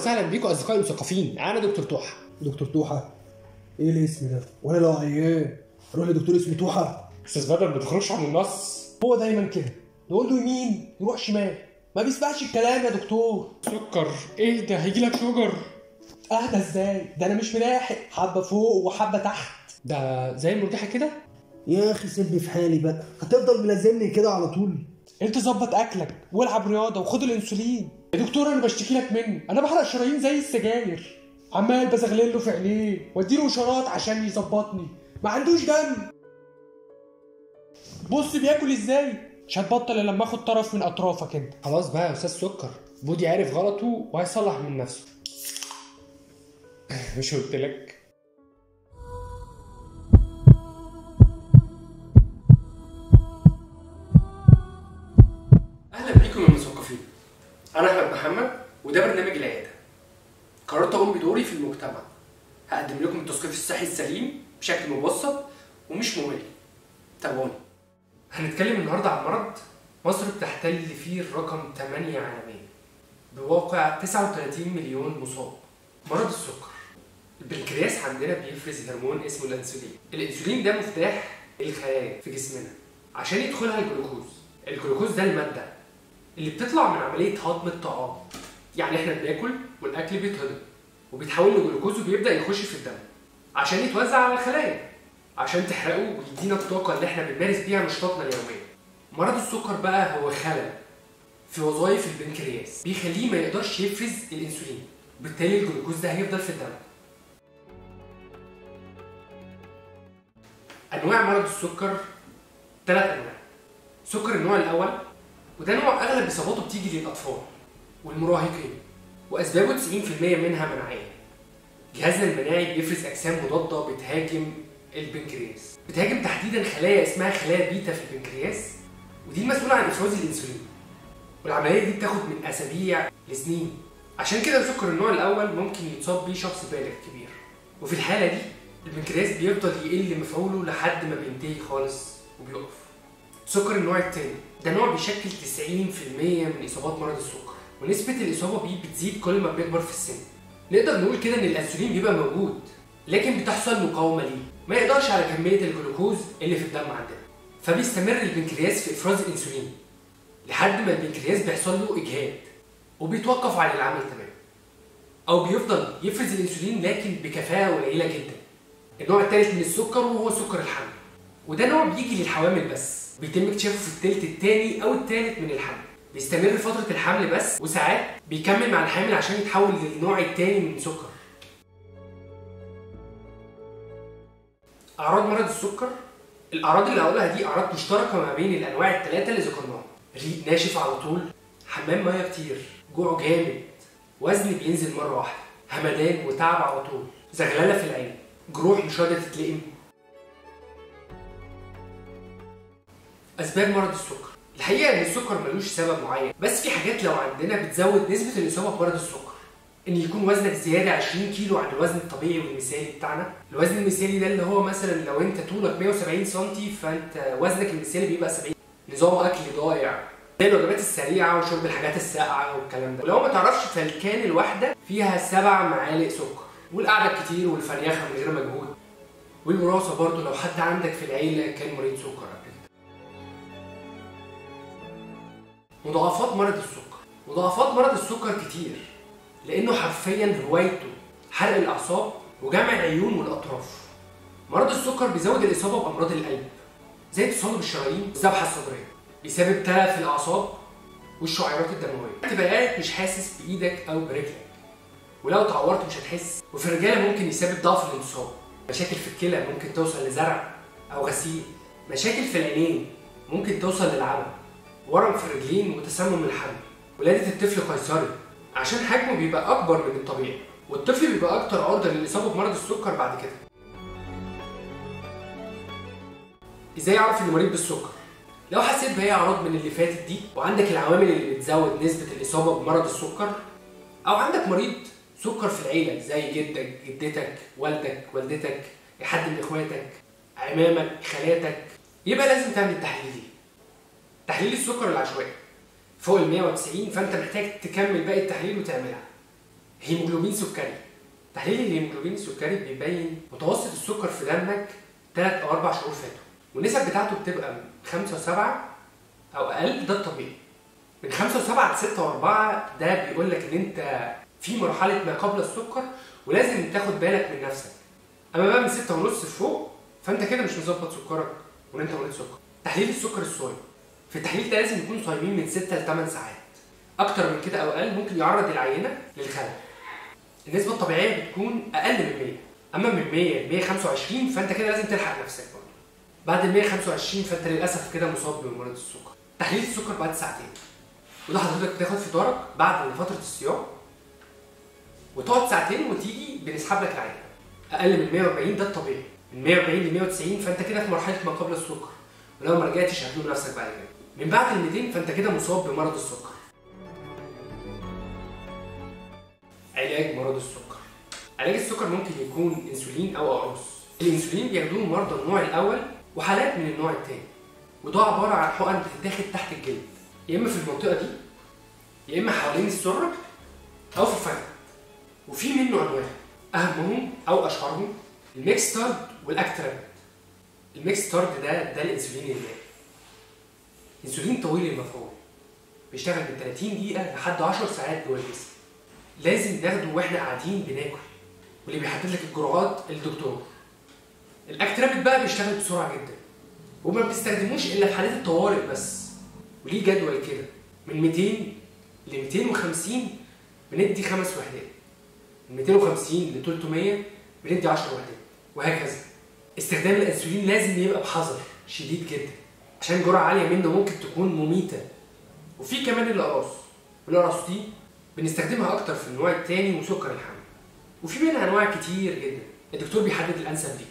وسهلا بيكم اصدقائي المثقفين انا دكتور توحه دكتور توحة ايه الاسم ده وانا لو عيان اروح لدكتور اسمه توحة استاذ بدر ما تخرجش عن النص هو دايما كده نقول له يمين يروح شمال ما بيسمعش الكلام يا دكتور سكر ايه ده هيجي لك شجر اهدى ازاي ده انا مش ملاحق حبه فوق وحبه تحت ده زي المرجحه كده يا اخي سيبني في حالي بقى هتفضل ملازمني كده على طول انت ظبط اكلك والعب رياضه وخد الانسولين يا دكتور انا بشتكي لك منه انا بحرق شرايين زي السجاير عمال بزغلل له في عينيه واديله اشارات عشان يظبطني ما عندوش دم بص بياكل ازاي مش هتبطل الا لما اخد طرف من اطرافك انت خلاص بقى يا استاذ سكر بودي عارف غلطه وهيصلح من نفسه مش قلت لك اهلا بيكم يا مثقفين انا احمد محمد وده برنامج العياده قررت اقوم بدوري في المجتمع هقدم لكم التثقيف الصحي السليم بشكل مبسط ومش ممل تابعوني هنتكلم النهارده عن مرض مصر بتحتل فيه الرقم 8 عالميا بواقع 39 مليون مصاب مرض السكر البنكرياس عندنا بيفرز هرمون اسمه الانسولين الانسولين ده مفتاح الخلايا في جسمنا عشان يدخلها الجلوكوز الجلوكوز ده الماده اللي بتطلع من عمليه هضم الطعام يعني احنا بناكل والاكل بيتهضم وبيتحول لجلوكوز وبيبدا يخش في الدم عشان يتوزع على الخلايا عشان تحرقه ويدينا الطاقه اللي احنا بنمارس بيها نشاطنا اليوميه مرض السكر بقى هو خلل في وظائف البنكرياس بيخليه ما يقدرش يفرز الانسولين وبالتالي الجلوكوز ده هيفضل في الدم انواع مرض السكر ثلاث انواع سكر النوع الاول وده نوع اغلب اصاباته بتيجي للاطفال والمراهقين واسبابه 90% منها مناعيه جهازنا المناعي بيفرز اجسام مضاده بتهاجم البنكرياس بتهاجم تحديدا خلايا اسمها خلايا بيتا في البنكرياس ودي المسؤوله عن افراز الانسولين والعمليه دي بتاخد من اسابيع لسنين عشان كده سكر النوع الاول ممكن يتصاب بيه شخص بالغ كبير وفي الحاله دي البنكرياس بيفضل يقل مفعوله لحد ما بينتهي خالص وبيقف سكر النوع الثاني ده نوع بيشكل 90% من اصابات مرض السكر ونسبة الإصابة بيه بتزيد كل ما بيكبر في السن نقدر نقول كده إن الأنسولين بيبقى موجود لكن بتحصل مقاومة ليه ما يقدرش على كمية الجلوكوز اللي في الدم عندنا فبيستمر البنكرياس في إفراز الأنسولين لحد ما البنكرياس بيحصل له إجهاد وبيتوقف عن العمل تماما أو بيفضل يفرز الأنسولين لكن بكفاءة قليلة جدا النوع الثالث من السكر وهو سكر الحمل وده نوع بيجي للحوامل بس بيتم اكتشافه في الثلث الثاني او الثالث من الحمل بيستمر فترة الحمل بس وساعات بيكمل مع الحامل عشان يتحول للنوع الثاني من سكر أعراض مرض السكر الأعراض اللي هقولها دي أعراض مشتركة ما بين الأنواع الثلاثة اللي ذكرناها ريق ناشف على طول حمام مية كتير جوع جامد وزن بينزل مرة واحدة همدان وتعب على طول زغللة في العين جروح مش راضية تتلئم اسباب مرض السكر الحقيقه ان السكر ملوش سبب معين بس في حاجات لو عندنا بتزود نسبه الاصابه بمرض السكر ان يكون وزنك زياده 20 كيلو عن الوزن الطبيعي والمثالي بتاعنا الوزن المثالي ده اللي هو مثلا لو انت طولك 170 سم فانت وزنك المثالي بيبقى 70 نظام اكل ضايع زي الوجبات السريعه وشرب الحاجات الساقعه والكلام ده ولو ما تعرفش فالكان الواحده فيها سبع معالق سكر والقعده الكتير والفريخه من غير مجهود والوراثه برضو لو حد عندك في العيله كان مريض سكر قبل كده مضاعفات مرض السكر مضاعفات مرض السكر كتير لانه حرفيا هوايته حرق الاعصاب وجمع العيون والاطراف مرض السكر بيزود الاصابه بامراض القلب زي تصلب الشرايين والذبحه الصدريه بيسبب تلف في الاعصاب والشعيرات الدمويه تبقى قاعد مش حاسس بايدك او برجلك ولو اتعورت مش هتحس وفي الرجاله ممكن يسبب ضعف الانتصاب مشاكل في الكلى ممكن توصل لزرع او غسيل مشاكل في العينين ممكن توصل للعمى ورم في الرجلين وتسمم الحمل ولادة الطفل قيصري عشان حجمه بيبقى أكبر من الطبيعي والطفل بيبقى أكتر عرضة للإصابة بمرض السكر بعد كده إزاي أعرف إني مريض بالسكر؟ لو حسيت بأي أعراض من اللي فاتت دي وعندك العوامل اللي بتزود نسبة الإصابة بمرض السكر أو عندك مريض سكر في العيلة زي جدك جدتك والدك والدتك حد من إخواتك عمامك خالاتك يبقى لازم تعمل التحليل دي تحليل السكر العشوائي فوق ال 190 فانت محتاج تكمل باقي التحليل وتعملها هيموجلوبين سكري تحليل الهيموجلوبين السكري بيبين متوسط السكر في دمك 3 او 4 شهور فاتوا والنسب بتاعته بتبقى من 5 و7 او اقل ده الطبيعي من 5 و7 ل 6 و4 ده بيقول لك ان انت في مرحله ما قبل السكر ولازم تاخد بالك من نفسك اما بقى من 6 ونص لفوق فانت كده مش مظبط سكرك وان انت مريض سكر تحليل السكر الصايم في التحليل ده لازم يكون صايمين من 6 ل 8 ساعات اكتر من كده او اقل ممكن يعرض العينه للخلل النسبه الطبيعيه بتكون اقل من 100 اما من 100 ل 125 فانت كده لازم تلحق نفسك برضه بعد ال 125 فانت للاسف كده مصاب بمرض السكر تحليل السكر بعد ساعتين وده حضرتك بتاخد فطارك بعد فتره الصيام وتقعد ساعتين وتيجي بنسحب لك العينه اقل من 140 ده الطبيعي من 140 ل 190 فانت كده في مرحله ما قبل السكر ولو ما رجعتش هتلوم نفسك بعد كده من بعد ال 200 فانت كده مصاب بمرض السكر علاج مرض السكر علاج السكر ممكن يكون انسولين او اقراص الانسولين بياخدوه مرضى النوع الاول وحالات من النوع الثاني وده عباره عن حقن بتتاخد تحت الجلد يا اما في المنطقه دي يا اما حوالين السره او في الفخذ وفي منه انواع اهمهم او اشهرهم الميكستارد والاكتراب الميكستارد ده ده الانسولين المائي انسولين طويل المفعول بيشتغل من 30 دقيقه لحد 10 ساعات جوه الجسم لازم ناخده واحنا قاعدين بناكل واللي بيحدد لك الجرعات الدكتور الاكترابت بقى بيشتغل بسرعه جدا وما بنستخدموش الا في حالات الطوارئ بس وليه جدول كده من 200 ل 250 بندي خمس وحدات من 250 ل 300 بندي 10 وحدات وهكذا استخدام الانسولين لازم يبقى بحذر شديد جدا عشان جرعه عاليه منه ممكن تكون مميته وفي كمان الاقراص والاقراص دي بنستخدمها اكتر في النوع الثاني وسكر الحمل وفي منها انواع كتير جدا الدكتور بيحدد الانسب ليك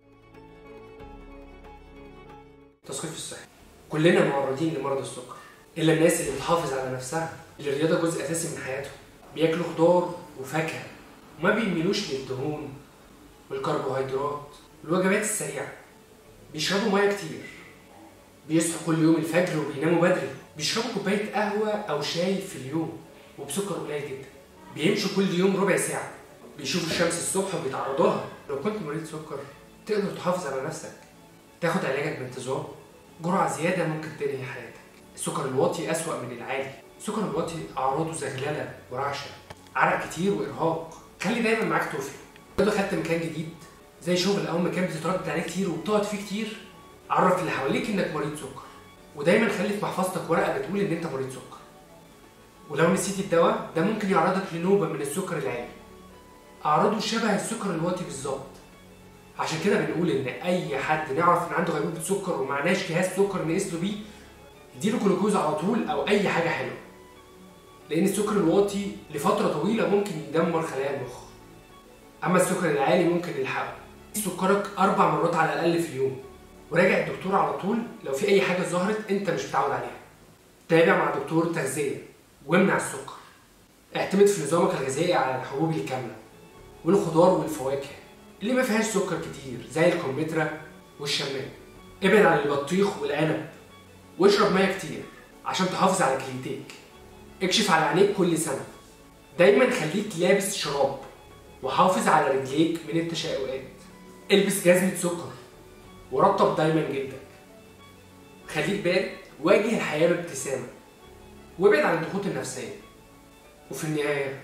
تثقيف الصحي كلنا معرضين لمرض السكر الا الناس اللي بتحافظ على نفسها اللي الرياضه جزء اساسي من حياتهم بياكلوا خضار وفاكهه وما بيميلوش للدهون والكربوهيدرات والوجبات السريعه بيشربوا ميه كتير بيصحوا كل يوم الفجر وبيناموا بدري بيشربوا كوبايه قهوه او شاي في اليوم وبسكر قليل جدا بيمشوا كل يوم ربع ساعه بيشوفوا الشمس الصبح وبيتعرضوا لها لو كنت مريض سكر تقدر تحافظ على نفسك تاخد علاجك بانتظام جرعه زياده ممكن تنهي حياتك السكر الواطي اسوأ من العالي السكر الواطي اعراضه زغلله ورعشه عرق كتير وارهاق خلي دايما معاك توفي لو خدت مكان جديد زي شغل او مكان بتتردد عليه كتير وبتقعد فيه كتير عرف اللي حواليك انك مريض سكر ودايما خلي في محفظتك ورقه بتقول ان انت مريض سكر ولو نسيت الدواء ده ممكن يعرضك لنوبه من السكر العالي اعراضه شبه السكر الواطي بالظبط عشان كده بنقول ان اي حد نعرف ان عنده غيبوبه سكر ومعناش جهاز سكر نقيس له بيه اديله جلوكوز على طول او اي حاجه حلوه لان السكر الواطي لفتره طويله ممكن يدمر خلايا المخ اما السكر العالي ممكن يلحقه سكرك اربع مرات على الاقل في اليوم وراجع الدكتور على طول لو في اي حاجه ظهرت انت مش متعود عليها تابع مع دكتور تغذيه وامنع السكر اعتمد في نظامك الغذائي على الحبوب الكامله والخضار والفواكه اللي ما فيهاش سكر كتير زي الكمثرى والشمام ابعد عن البطيخ والعنب واشرب ميه كتير عشان تحافظ على كليتيك اكشف على عينيك كل سنه دايما خليك لابس شراب وحافظ على رجليك من التشققات البس جزمة سكر ورطب دايما جلدك خليك بارد واجه الحياة بابتسامة وابعد عن الضغوط النفسية وفي النهاية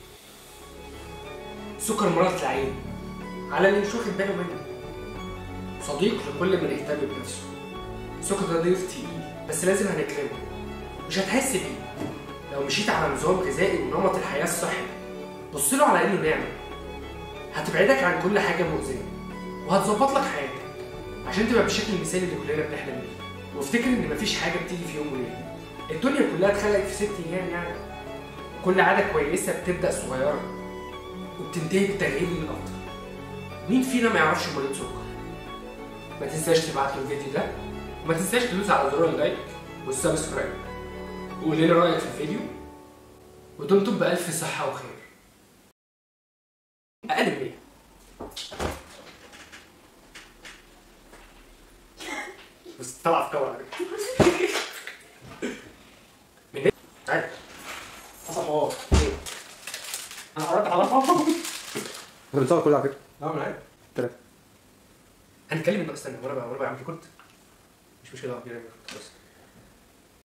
سكر مرض العين على اللي مش واخد باله منه صديق لكل من اهتم بنفسه السكر ده ضيف تقيل بس لازم هنكرمه مش هتحس بيه لو مشيت على نظام غذائي ونمط الحياة الصحي بص له على انه نعمة هتبعدك عن كل حاجة مؤذية وهتظبط لك حياتك عشان تبقى بالشكل المثالي اللي كلنا بنحلم بيه وافتكر ان مفيش حاجة بتيجي في يوم وليلة الدنيا كلها اتخلقت في ست ايام يعني كل عادة كويسة بتبدأ صغيرة وبتنتهي بتغيير للأفضل مين فينا ما يعرفش مريض سكر ما تنساش تبعت له الفيديو ده وما تنساش تدوس على زر اللايك والسبسكرايب وقول لنا رأيك في الفيديو ودمتم بألف صحة وخير أقل من 100 بس طلع في كور من تعالى حصل اه ايه انا قررت اعرفها احنا بنصور كله على فكره اه انا عارف ثلاثة هنتكلم انه استنى وانا بقى وانا بعمل ريكورد مش مشكله اه كده خلاص